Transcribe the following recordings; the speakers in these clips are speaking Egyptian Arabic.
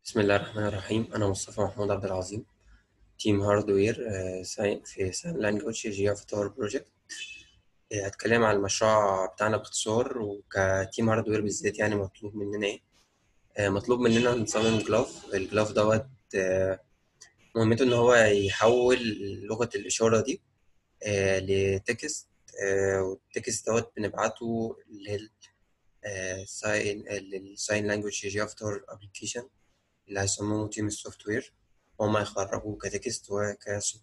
بسم الله الرحمن الرحيم أنا مصطفى محمود عبد العظيم تيم هاردوير آه، ساي- في سان لانجوج جي افاتار بروجكت آه، هتكلم عن المشروع بتاعنا باختصار وكتيم هاردوير بالذات يعني مطلوب مننا ايه آه، مطلوب مننا نصمم جلاف الجلاف دوت آه، مهمته ان هو يحول لغة الإشارة دي آه، لتكست آه، والتكست دوت بنبعته لل ساين للساين لانجوج جي افاتار ابلكيشن اللي هيصمموا تيم السوفت وير وهم يخرجوه كتكست وكصوت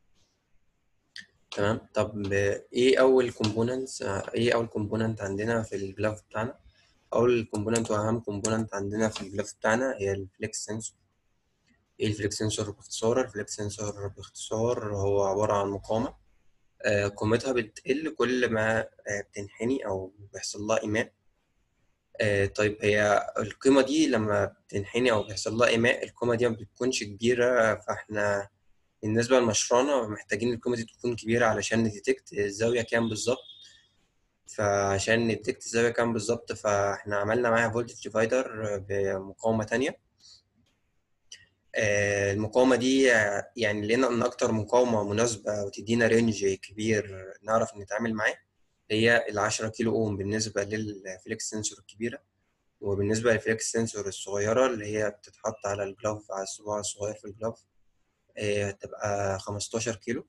تمام طب ايه اول كومبوننتس ايه اول كومبوننت عندنا في الجلاف بتاعنا اول كومبوننت واهم كومبوننت عندنا في الجلاف بتاعنا هي الفليكس سنسور ايه الفليكس سنسور باختصار الفليكس سنسور باختصار هو عبارة عن مقاومة آه، قيمتها بتقل كل ما آه، بتنحني او بيحصل لها ايماء آه، طيب هي القيمة دي لما بتنحني أو بيحصل لها إيماء القيمة دي ما بتكونش كبيرة فإحنا بالنسبة لمشروعنا محتاجين القيمة دي تكون كبيرة علشان نديتكت الزاوية كام بالظبط فعشان نديتكت الزاوية كام بالظبط فإحنا عملنا معاها فولتج ديفايدر بمقاومة تانية آه، المقاومة دي آه، يعني لقينا إن أكتر مقاومة مناسبة وتدينا رينج كبير نعرف نتعامل معاه هي العشرة كيلو أوم بالنسبة للفليكس سنسور الكبيرة وبالنسبة للفليكس سنسور الصغيرة اللي هي بتتحط على الجلاف على الصباع الصغير في الجلاف آه، هتبقى 15 كيلو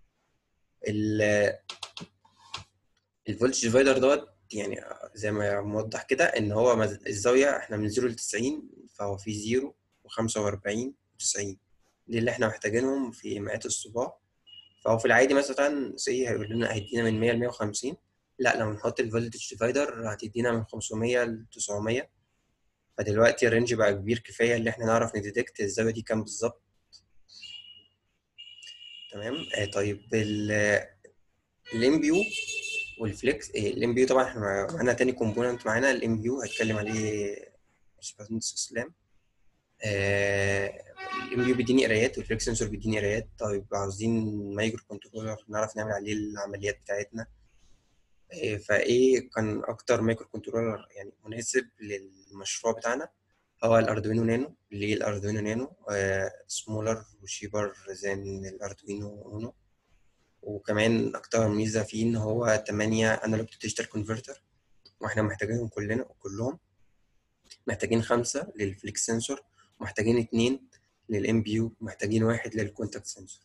الفولتج ديفايدر دوت يعني زي ما موضح كده ان هو مز- الزاوية احنا من 0 ل 90 فهو في 0 و45 و90 دي اللي احنا محتاجينهم في مئات الصباع فهو في العادي مثلا سي هيقول لنا هيدينا من 100 ل 150 لا لما نحط الفولتج ديفايدر هتدينا من 500 ل 900 فدلوقتي الرينج بقى كبير كفايه اللي احنا نعرف نديتكت الزاويه دي كام بالظبط تمام آه طيب الام بي يو والفليكس الام بي يو طبعا احنا معانا تاني كومبوننت معانا الام بي يو هيتكلم عليه باشمهندس اسلام الام بي يو بيديني قرايات والفليكس سنسور بيديني قرايات طيب عاوزين مايكرو كنترولر نعرف نعمل عليه العمليات بتاعتنا آه، فايه كان اكتر مايكرو كنترولر يعني مناسب للمشروع بتاعنا هو الاردوينو نانو ليه الاردوينو نانو سمولر وشيبر زي الاردوينو اونو وكمان اكتر ميزه فيه ان هو 8 انالوج تو ديجيتال كونفرتر واحنا محتاجينهم كلنا كلهم محتاجين خمسه للفليكس سنسور محتاجين اتنين للام بي يو محتاجين واحد للكونتاكت سنسور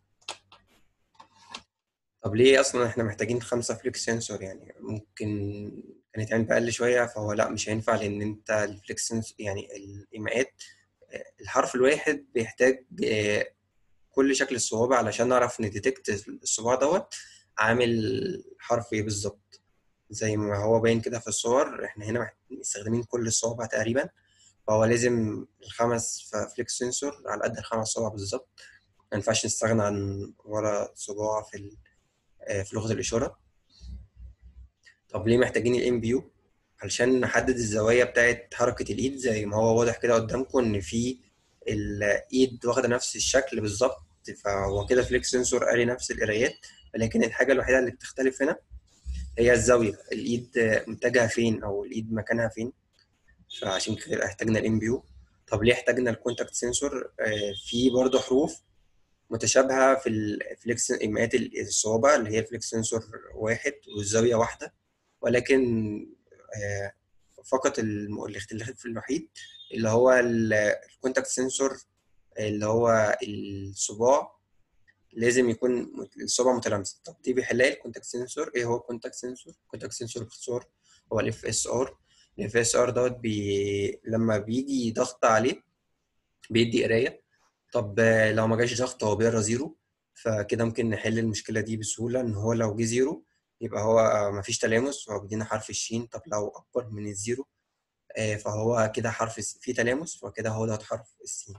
طب ليه اصلا احنا محتاجين خمسه فليكس سنسور يعني ممكن كان يتعمل باقل شويه فهو لا مش هينفع لان انت الفليكس سنسور يعني الايماءات آه، الحرف الواحد بيحتاج آه، كل شكل الصوابع علشان نعرف نديتكت الصباع دوت عامل حرف ايه بالظبط زي ما هو باين كده في الصور احنا هنا محت- مستخدمين كل الصوابع تقريبا فهو لازم الخمس فليكس سنسور على قد الخمس صوابع بالظبط ما ينفعش نستغنى عن ولا صباع في ال- آه، في لغة الإشارة طب ليه محتاجين الام بي يو علشان نحدد الزوايا بتاعت حركة الإيد زي ما هو واضح كده قدامكم إن في الإيد واخدة نفس الشكل بالظبط فهو كده فليكس سنسور قاري نفس القرايات ولكن الحاجة الوحيدة اللي بتختلف هنا هي الزاوية الإيد متجهة فين أو الإيد مكانها فين فعشان كده احتاجنا الام بي يو طب ليه احتاجنا الكونتاكت سنسور آه، في برضه حروف متشابهة في الفليكس إيماءات الصوابع اللي هي فليكس سنسور واحد والزاوية واحدة ولكن آه، فقط الم- الاختلاف الوحيد اللي هو الكونتاكت سنسور اللي هو الصباع لازم يكون الصبع متلامسه طب دي بيحلها إيه الكونتاكت سنسور ايه هو الكونتاكت سنسور الكونتاكت سنسور باختصار هو الاف اس ار الاف اس ار دوت بي... لما بيجي ضغط عليه بيدي قرايه طب آه، لو ما جاش ضغط هو بيقرا زيرو فكده ممكن نحل المشكله دي بسهوله ان هو لو جه زيرو يبقى هو ما فيش تلامس هو بيدينا حرف الشين طب لو اكبر من الزيرو آه، فهو كده حرف الس- في تلامس فكده هو ده حرف السين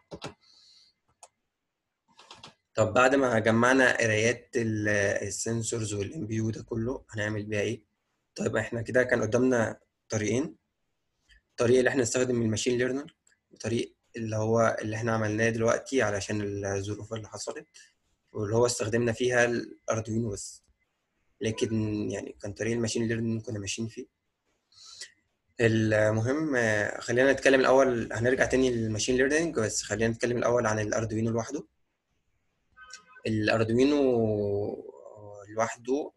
طب بعد ما جمعنا قرايات ال- السنسورز والام بي يو ده كله هنعمل بيها ايه طيب احنا كده كان قدامنا طريقين طريق اللي احنا نستخدم الماشين ليرنر وطريق اللي هو اللي احنا عملناه دلوقتي علشان الظروف اللي حصلت واللي هو استخدمنا فيها الاردوينو بس لكن يعني كان طريق الماشين ليرنينج كنا ماشيين فيه المهم آه، خلينا نتكلم الاول هنرجع تاني للماشين ليرنينج بس خلينا نتكلم الاول عن الاردوينو لوحده الاردوينو لوحده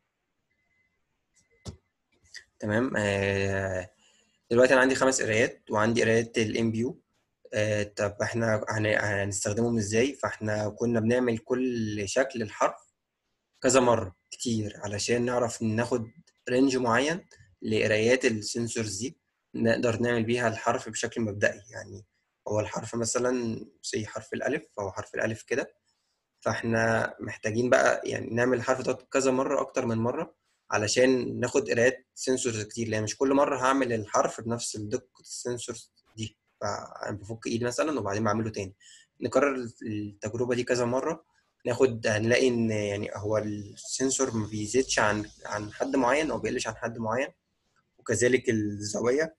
تمام آه، دلوقتي انا عندي خمس قرايات وعندي قرايات الام بي يو طب احنا هن- هنستخدمهم ازاي فاحنا كنا بنعمل كل شكل الحرف كذا مرة كتير علشان نعرف ناخد رينج معين لقرايات السنسورز دي نقدر نعمل بيها الحرف بشكل مبدئي يعني هو الحرف مثلا زي حرف الألف أو حرف الألف كده فاحنا محتاجين بقى يعني نعمل الحرف ده كذا مرة أكتر من مرة علشان ناخد قرايات سنسورز كتير لان مش كل مرة هعمل الحرف بنفس دقة السنسورز دي فأنا بفك إيدي مثلا وبعدين بعمله تاني نكرر التجربة دي كذا مرة ناخد هنلاقي ان يعني هو السنسور ما بيزيدش عن عن حد معين او بيقلش عن حد معين وكذلك الزاويه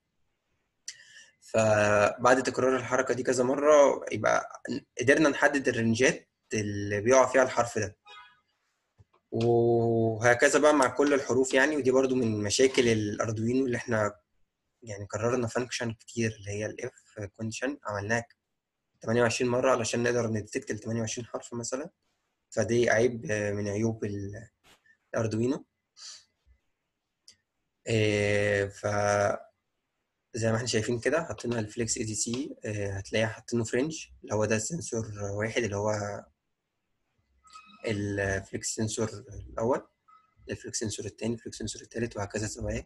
فبعد تكرار الحركه دي كذا مره يبقى قدرنا نحدد الرنجات اللي بيقع فيها الحرف ده وهكذا بقى مع كل الحروف يعني ودي برضو من مشاكل الاردوينو اللي احنا يعني كررنا فانكشن كتير اللي هي الاف كونديشن عملناها 28 مره علشان نقدر نديتكت ال 28 حرف مثلا فدي عيب من عيوب الاردوينو إيه ف زي ما احنا شايفين كده حطينا الفليكس اي دي سي هتلاقي حاطينه فرنج اللي هو ده سنسور واحد اللي هو الفليكس سنسور الاول الفليكس سنسور الثاني الفليكس سنسور الثالث وهكذا زوايا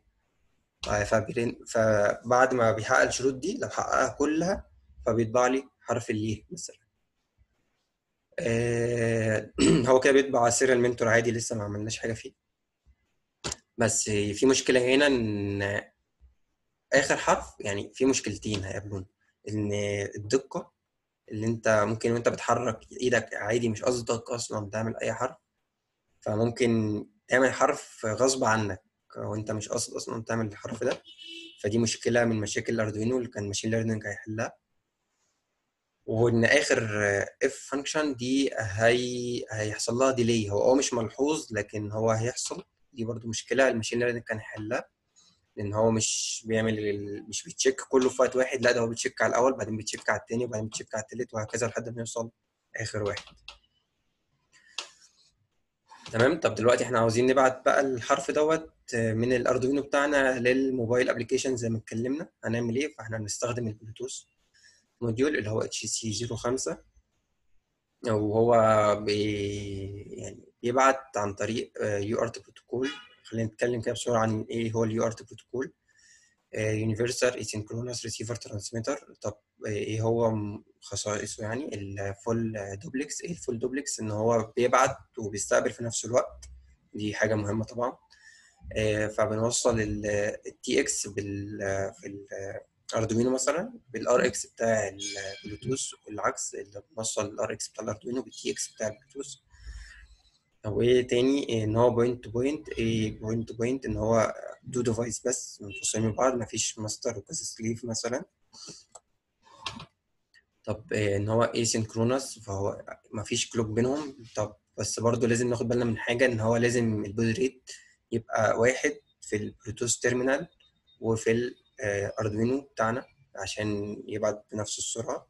فبعد ما بيحقق الشروط دي لو حققها كلها فبيطبع لي حرف الليه مثلا هو كده بيطبع سيريال منتور عادي لسه ما عملناش حاجه فيه بس في مشكله هنا ان اخر حرف يعني في مشكلتين هيقابلونا ان الدقه اللي انت ممكن وانت بتحرك ايدك عادي مش قصدك اصلا تعمل اي حرف فممكن تعمل حرف غصب عنك وانت مش قاصد اصلا تعمل الحرف ده فدي مشكله من مشاكل الاردوينو اللي كان ماشين ليرنينج هيحلها وان اخر اف فانكشن دي هي هيحصل لها ديلي هو اه مش ملحوظ لكن هو هيحصل دي برضو مشكله الماشين ليرنينج كان يحلها لان هو مش بيعمل مش بيتشيك كله في وقت واحد لا ده هو بيتشيك على الاول بعدين بيتشيك على الثاني وبعدين بيتشيك على الثالث وهكذا لحد ما يوصل اخر واحد تمام طب دلوقتي احنا عاوزين نبعت بقى الحرف دوت من الاردوينو بتاعنا للموبايل ابلكيشن زي ما اتكلمنا هنعمل ايه فاحنا هنستخدم البلوتوث موديول اللي هو اتش سي 05 وهو بي يعني بيبعت عن طريق يو ارت بروتوكول خلينا نتكلم كده بسرعه عن ايه هو اليو ارت بروتوكول يونيفرسال اسynchronous ريسيفر ترانسميتر طب ايه هو خصائصه يعني الفول دوبلكس ايه الفول دوبلكس ان هو بيبعت وبيستقبل في نفس الوقت دي حاجه مهمه طبعا فبنوصل التي اكس بال في الاردوينو مثلا بالار اكس بتاع البلوتوث والعكس اللي بنوصل الار اكس بتاع الاردوينو بالتي اكس بتاع البلوتوث او ايه تاني ان هو بوينت تو بوينت ايه بوينت تو بوينت ان هو دو ديفايس بس منفصلين من بعض مفيش ماستر وكذا سليف مثلا طب إيه ان هو اي سينكرونس فهو مفيش كلوك بينهم طب بس برضو لازم ناخد بالنا من حاجه ان هو لازم البود ريت يبقى واحد في البلوتوث تيرمينال وفي الاردوينو بتاعنا عشان يبعت بنفس السرعه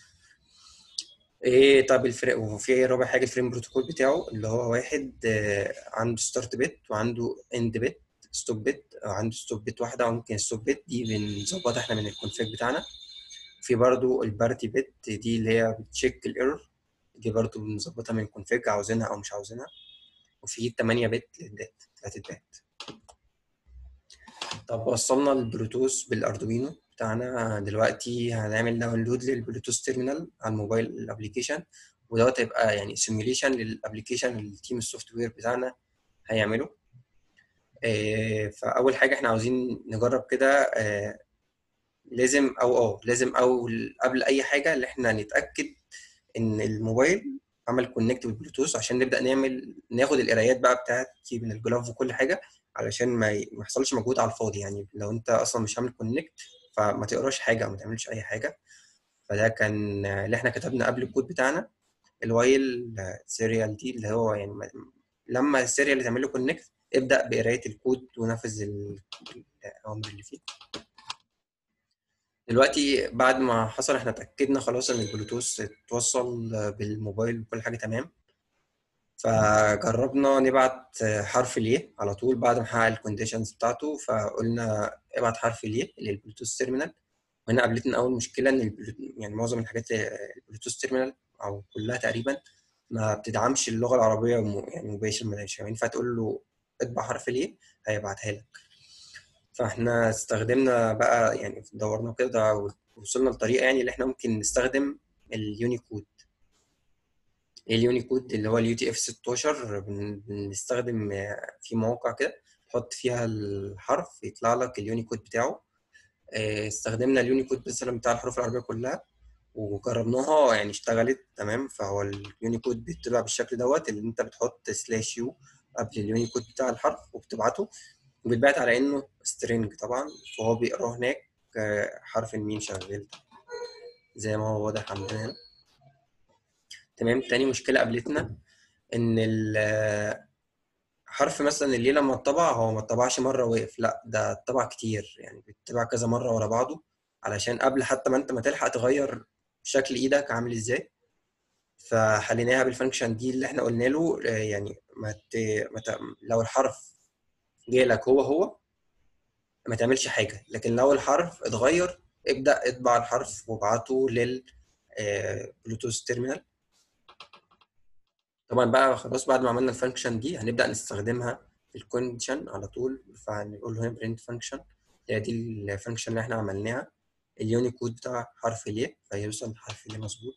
ايه طب الفرق وفي رابع حاجه الفريم بروتوكول بتاعه اللي هو واحد عنده ستارت بت وعنده اند بت ستوب بت او عنده ستوب بت واحده او ممكن ستوب بت دي بنظبطها احنا من الكونفيج بتاعنا في برضو البارتي بت دي اللي هي بتشيك الايرور دي برضو بنظبطها من الكونفيج عاوزينها او مش عاوزينها وفي 8 بت للدات 3 بت طب وصلنا البلوتوث بالاردوينو بتاعنا دلوقتي هنعمل داونلود للبلوتوث تيرمينال على الموبايل الابلكيشن ودوت هيبقى يعني سيميوليشن للابلكيشن اللي التيم السوفت وير بتاعنا هيعمله آه فاول حاجه احنا عاوزين نجرب كده آه لازم او اه لازم او قبل اي حاجه اللي احنا نتاكد ان الموبايل عمل كونكت بالبلوتوث عشان نبدا نعمل ناخد القرايات بقى بتاعتي من الجلاف وكل حاجه علشان ما ما يحصلش مجهود على الفاضي يعني لو انت اصلا مش عامل كونكت فما تقراش حاجه او ما تعملش اي حاجه فده كان اللي احنا كتبنا قبل الكود بتاعنا الوايل سيريال دي اللي هو يعني لما السيريال اللي تعمل له كونكت ابدا بقرايه الكود ونفذ الاوامر اللي فيه دلوقتي بعد ما حصل احنا اتاكدنا خلاص ان البلوتوث اتوصل بالموبايل وكل حاجه تمام فجربنا نبعت حرف ليه على طول بعد ما حقق الكونديشنز بتاعته فقلنا ابعت حرف ليه للبلوتوث تيرمينال وهنا قابلتنا اول مشكله ان يعني معظم الحاجات البلوتوث تيرمينال او كلها تقريبا ما بتدعمش اللغه العربيه يعني مباشر مش ينفع تقول له اطبع حرف ليه هيبعتها لك فاحنا استخدمنا بقى يعني دورنا كده وصلنا لطريقه يعني اللي احنا ممكن نستخدم اليونيكود اليونيكود اللي هو اليو تي اف 16 بنستخدم في مواقع كده تحط فيها الحرف يطلع لك اليونيكود بتاعه استخدمنا اليونيكود مثلا بتاع الحروف العربيه كلها وجربناها يعني اشتغلت تمام فهو اليونيكود بيتبع بالشكل دوت اللي انت بتحط سلاش يو قبل اليونيكود بتاع الحرف وبتبعته وبيتبعت على انه سترينج طبعا فهو بيقراه هناك حرف الميم شغال زي ما هو واضح عندنا هنا تمام تاني مشكله قابلتنا ان حرف مثلا اللي لما اتطبع هو ما اتطبعش مره وقف لا ده اتطبع كتير يعني بيتطبع كذا مره ورا بعضه علشان قبل حتى ما انت ما تلحق تغير شكل ايدك عامل ازاي فحليناها بالفانكشن دي اللي احنا قلنا له يعني ما ت... ما ت... لو الحرف جالك هو هو ما تعملش حاجه لكن لو الحرف اتغير ابدا اطبع الحرف وابعته لل بلوتوث تيرمينال طبعا بقى خلاص بعد ما عملنا الفانكشن دي هنبدا نستخدمها في الكونديشن على طول فنقول له هنا برنت فانكشن هي دي الفانكشن اللي احنا عملناها اليونيكود بتاع حرف ليه فيوصل حرف ليه مظبوط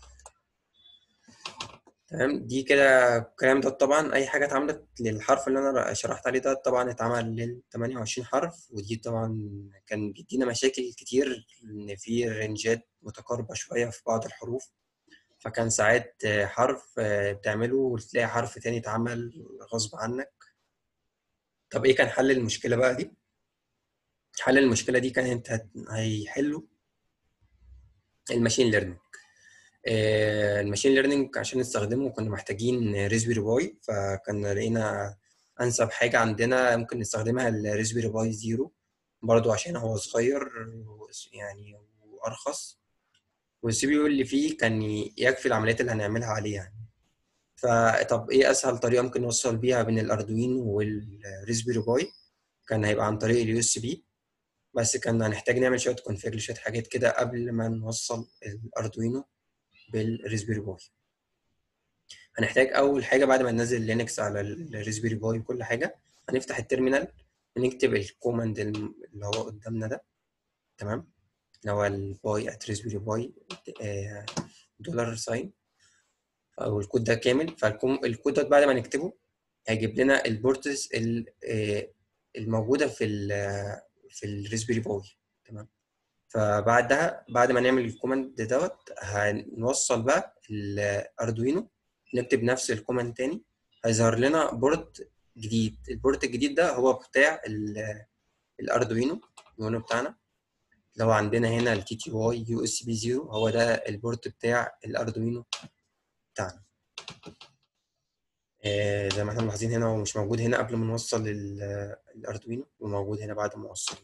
تمام دي كده الكلام ده طبعا اي حاجه اتعملت للحرف اللي انا شرحت عليه ده طبعا اتعمل لل 28 حرف ودي طبعا كان بيدينا مشاكل كتير ان في رينجات متقاربه شويه في بعض الحروف فكان ساعات حرف بتعمله وتلاقي حرف تاني اتعمل غصب عنك طب ايه كان حل المشكله بقى دي حل المشكله دي كان انت هيحلوا الماشين ليرنينج الماشين ليرنينج عشان نستخدمه كنا محتاجين ريزبيري باي فكان لقينا انسب حاجه عندنا ممكن نستخدمها الريزبيري باي زيرو برضو عشان هو صغير يعني وارخص والسي بي يو اللي فيه كان يكفي العمليات اللي هنعملها عليه يعني فطب ايه اسهل طريقه ممكن نوصل بيها بين الاردوينو والريزبيري باي كان هيبقى عن طريق اليو اس بي بس كان هنحتاج نعمل شويه كونفيج شويه حاجات كده قبل ما نوصل الاردوينو بالريزبيري باي هنحتاج اول حاجه بعد ما ننزل لينكس على الريزبيري باي وكل حاجه هنفتح التيرمينال ونكتب الكوماند اللي هو قدامنا ده تمام اللي هو الباي ات ريزبيري باي دولار ساين او الكود ده كامل فالكود ده بعد ما نكتبه هيجيب لنا البورتس الموجوده في ال في الريزبيري باي تمام فبعدها بعد ما نعمل الكوماند دوت هنوصل بقى الاردوينو نكتب نفس الكوماند تاني هيظهر لنا بورت جديد البورت الجديد ده هو بتاع الاردوينو اليونو بتاعنا لو عندنا هنا التي تي واي يو اس بي 0 هو ده البورت بتاع الاردوينو بتاعنا آه زي ما احنا ملاحظين هنا هو مش موجود هنا قبل ما نوصل الاردوينو وموجود هنا بعد ما وصل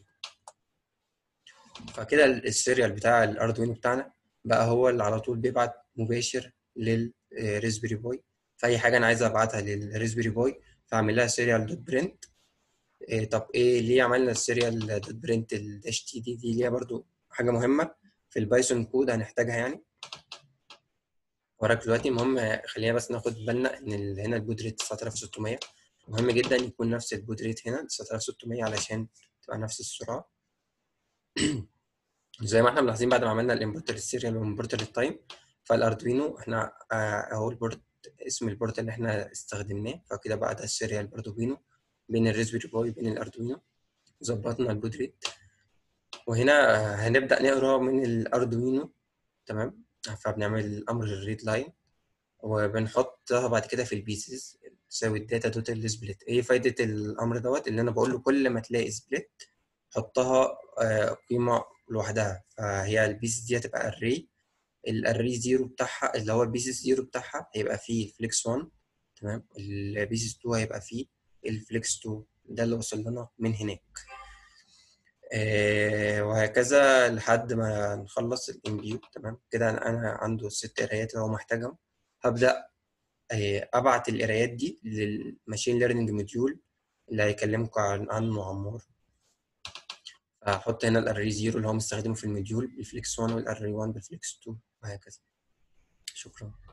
فكده السيريال بتاع الاردوينو بتاعنا بقى هو اللي على طول بيبعت مباشر للريزبيري باي فاي حاجه انا عايز ابعتها للريزبيري باي فاعمل لها سيريال دوت برنت إيه طب ايه ليه عملنا السيريال دوت برنت الداش تي دي دي ليها برضو حاجه مهمه في البايثون كود هنحتاجها يعني وراك دلوقتي المهم خلينا بس ناخد بالنا ان هنا البود ريت 9600 مهم جدا يكون نفس البود ريت هنا 9600 علشان تبقى نفس السرعه زي ما احنا ملاحظين بعد ما عملنا الامبورت للسيريال والامبورت للتايم فالاردوينو احنا اهو البورت اسم البورت اللي احنا استخدمناه فكده بقى ده السيريال اردوينو بين الريزبيري باي وبين الاردوينو ظبطنا البود ريت وهنا هنبدا نقرا من الاردوينو تمام فبنعمل امر الريد لاين وبنحطها بعد كده في البيسز تساوي الداتا توتال سبليت ايه فايده الامر دوت اللي انا بقول له كل ما تلاقي سبليت حطها قيمه لوحدها فهي البيسز دي هتبقى اري الاري زيرو بتاعها اللي هو البيسز زيرو بتاعها هيبقى فيه فليكس 1 تمام البيسز 2 هيبقى فيه الفليكس 2 ده اللي وصل لنا من هناك آه، وهكذا لحد ما نخلص الامبيوت تمام كده انا عنده الست قرايات اللي هو محتاجهم هبدا آه، ابعت القرايات دي للماشين ليرنينج موديول اللي هيكلمكم عنه عمار هحط هنا الاري 0 اللي هو مستخدمه في الموديول بالفليكس 1 والاري 1 بالفليكس 2 وهكذا شكرا